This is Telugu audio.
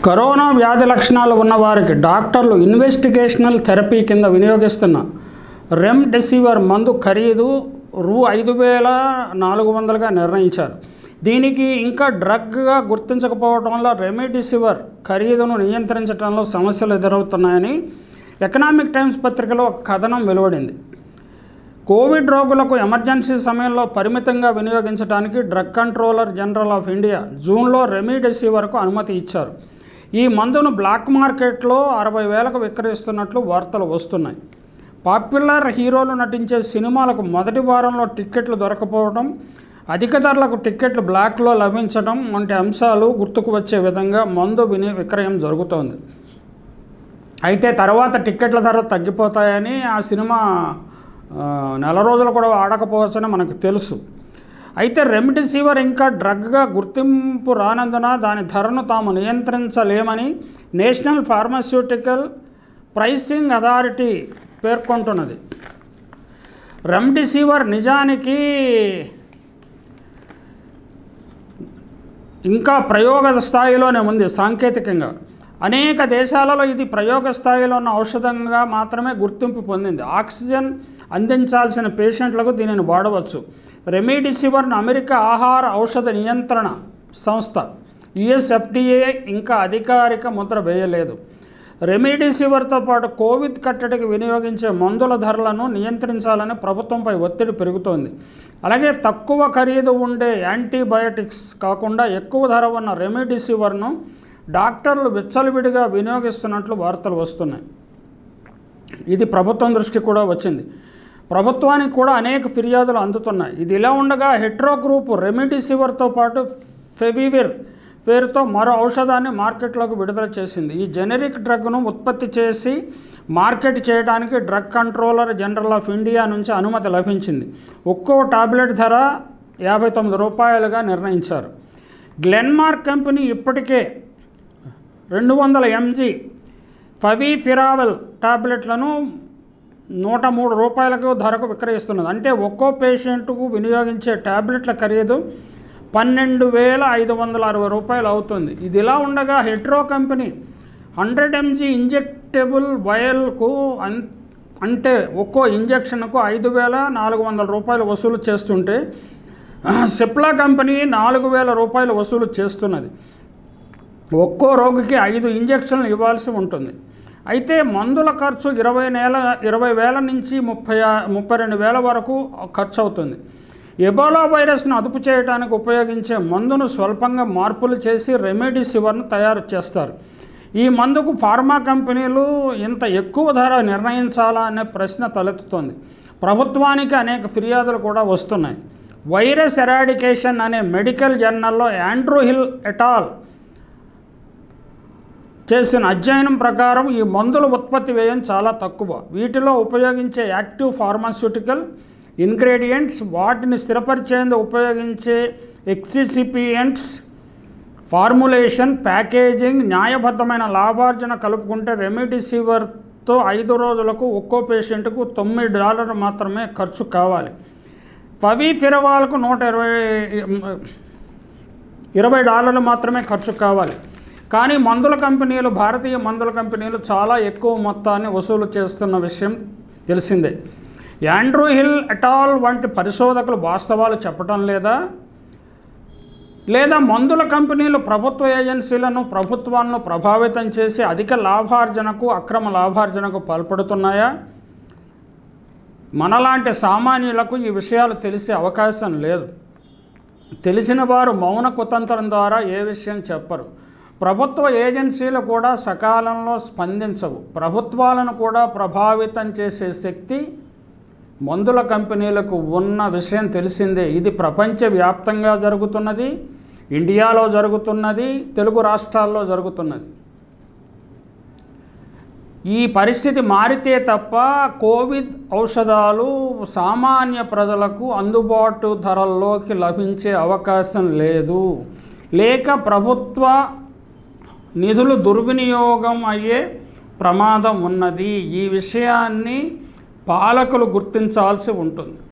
కరోనా వ్యాధి లక్షణాలు ఉన్న వారికి డాక్టర్లు ఇన్వెస్టిగేషనల్ థెరపీ కింద వినియోగిస్తున్న రెమ్డెసివిర్ మందు ఖరీదు రూ ఐదు వేల నాలుగు వందలుగా నిర్ణయించారు దీనికి ఇంకా డ్రగ్గా గుర్తించకపోవడం వల్ల రెమిడిసివర్ ఖరీదును నియంత్రించడంలో సమస్యలు ఎదురవుతున్నాయని ఎకనామిక్ టైమ్స్ పత్రికలో ఒక కథనం వెలువడింది కోవిడ్ రోగులకు ఎమర్జెన్సీ సమయంలో పరిమితంగా వినియోగించడానికి drug controller general of India జూన్లో రెమిడెసివిర్కు అనుమతి ఇచ్చారు ఈ మందును బ్లాక్ మార్కెట్లో అరవై వేలకు విక్రయిస్తున్నట్లు వార్తలు వస్తున్నాయి పాపులర్ హీరోలు నటించే సినిమాలకు మొదటి వారంలో టిక్కెట్లు దొరకపోవడం అధిక ధరలకు టిక్కెట్లు బ్లాక్లో లభించడం వంటి అంశాలు గుర్తుకు వచ్చే విధంగా మందు విని విక్రయం జరుగుతోంది అయితే తర్వాత టిక్కెట్ల ధరలు తగ్గిపోతాయని ఆ సినిమా ఆ, నెల రోజులు కూడా ఆడకపోవచ్చని మనకు తెలుసు అయితే రెమ్డెసివిర్ ఇంకా డ్రగ్గా గుర్తింపు రానందున దాని ధరను తాము నియంత్రించలేమని నేషనల్ ఫార్మాస్యూటికల్ ప్రైసింగ్ అథారిటీ పేర్కొంటున్నది రెమ్డెసివిర్ నిజానికి ఇంకా ప్రయోగ స్థాయిలోనే ఉంది సాంకేతికంగా అనేక దేశాలలో ఇది ప్రయోగ స్థాయిలో ఉన్న ఔషధంగా మాత్రమే గుర్తింపు పొందింది ఆక్సిజన్ అందించాల్సిన పేషెంట్లకు దీనిని వాడవచ్చు రెమిడిసివర్ను అమెరికా ఆహార ఔషధ నియంత్రణ సంస్థ యుఎస్ఎఫ్డిఏ ఇంకా అధికారిక ముద్ర వేయలేదు రెమిడిసివర్తో పాటు కోవిడ్ కట్టడికి వినియోగించే మందుల ధరలను నియంత్రించాలని ప్రభుత్వంపై ఒత్తిడి పెరుగుతోంది అలాగే తక్కువ ఖరీదు ఉండే యాంటీబయోటిక్స్ కాకుండా ఎక్కువ ధర ఉన్న రెమిడిసివర్ను డాక్టర్లు విచ్చలవిడిగా వినియోగిస్తున్నట్లు వార్తలు వస్తున్నాయి ఇది ప్రభుత్వం దృష్టి కూడా వచ్చింది ప్రభుత్వానికి కూడా అనేక ఫిర్యాదులు అందుతున్నాయి ఇది ఇలా ఉండగా హెట్రో గ్రూప్ రెమిడిసివర్తో పాటు ఫెవివిర్ పేరుతో మరో ఔషధాన్ని మార్కెట్లోకి విడుదల చేసింది ఈ జెనరిక్ డ్రగ్ను ఉత్పత్తి చేసి మార్కెట్ చేయడానికి drug controller general of India నుంచి అనుమతి లభించింది ఒక్కో టాబ్లెట్ ధర యాభై తొమ్మిది రూపాయలుగా నిర్ణయించారు గ్లెన్మార్క్ కంపెనీ ఇప్పటికే రెండు వందల ఎంజీ ఫవిఫిరావెల్ టాబ్లెట్లను నూట మూడు రూపాయలకు ధరకు విక్రయిస్తున్నది అంటే ఒక్కో పేషెంట్కు వినియోగించే టాబ్లెట్ల ఖరీదు పన్నెండు వేల ఐదు వందల అరవై రూపాయలు అవుతుంది ఇది ఇలా ఉండగా Hetero company hundred mg injectable వయల్కు అన్ అంటే ఒక్కో ఇంజెక్షన్కు ఐదు వేల నాలుగు వందల రూపాయలు వసూలు చేస్తుంటే సిప్లా కంపెనీ నాలుగు వేల రూపాయలు వసూలు చేస్తున్నది ఒక్కో రోగికి ఐదు ఇంజెక్షన్లు ఇవ్వాల్సి ఉంటుంది అయితే మందుల ఖర్చు ఇరవై నెల ఇరవై వేల నుంచి ముప్పై ఆ- ముప్పై రెండు వేల వరకు ఖర్చు అవుతుంది ఎబోలా వైరస్ను అదుపు చేయడానికి ఉపయోగించే మందును స్వల్పంగా మార్పులు చేసి రెమెడీసివర్ను తయారు చేస్తారు ఈ మందుకు ఫార్మా కంపెనీలు ఇంత ఎక్కువ ధర నిర్ణయించాలా అనే ప్రశ్న తలెత్తుతోంది ప్రభుత్వానికి అనేక ఫిర్యాదులు కూడా వస్తున్నాయి వైరస్ ఎరాడికేషన్ అనే మెడికల్ జర్నల్లో యాండ్రూ హిల్ ఎటాల్ చేసిన అధ్యయనం ప్రకారం ఈ మందుల ఉత్పత్తి వ్యయం చాలా తక్కువ వీటిలో ఉపయోగించే యాక్టివ్ ఫార్మాస్యూటికల్ ఇంగ్రీడియంట్స్ వాటిని స్థిరపరిచేందుకు ఉపయోగించే ఎక్సిసిపియంట్స్ ఫార్ములేషన్ ప్యాకేజింగ్ న్యాయబద్ధమైన లాభార్జన కలుపుకుంటే రెమిడిసివర్తో ఐదు రోజులకు ఒక్కో పేషెంట్కు తొమ్మిది డాలర్లు మాత్రమే ఖర్చు కావాలి ఫిరవాల్కు నూట ఇరవై ఇరవై డాలర్లు మాత్రమే ఖర్చు కావాలి కానీ మందుల కంపెనీలు భారతీయ మందుల కంపెనీలు చాలా ఎక్కువ మొత్తాన్ని వసూలు చేస్తున్న విషయం తెలిసిందే యాండ్రూ హిల్ ఎటాల్ వంటి పరిశోధకులు వాస్తవాలు చెప్పడం లేదా లేదా మందుల కంపెనీలు ప్రభుత్వ ఏజెన్సీలను ప్రభుత్వాలను ప్రభావితం చేసి అధిక లాభార్జనకు అక్రమ లాభార్జనకు పాల్పడుతున్నాయా మనలాంటి సామాన్యులకు ఈ విషయాలు తెలిసే అవకాశం లేదు తెలిసిన వారు మౌన కుతంత్రం ద్వారా ఏ విషయం చెప్పరు ప్రభుత్వ ఏజెన్సీలు కూడా సకాలంలో స్పందించవు ప్రభుత్వాలను కూడా ప్రభావితం చేసే శక్తి మందుల కంపెనీలకు ఉన్న విషయం తెలిసిందే ఇది ప్రపంచవ్యాప్తంగా జరుగుతున్నది ఇండియాలో జరుగుతున్నది తెలుగు రాష్ట్రాల్లో జరుగుతున్నది ఈ పరిస్థితి మారితే తప్ప కోవిడ్ ఔషధాలు సామాన్య ప్రజలకు అందుబాటు ధరల్లోకి లభించే అవకాశం లేదు లేక ప్రభుత్వ నిధులు దుర్వినియోగం అయ్యే ప్రమాదం ఉన్నది ఈ విషయాన్ని పాలకులు గుర్తించాల్సి ఉంటుంది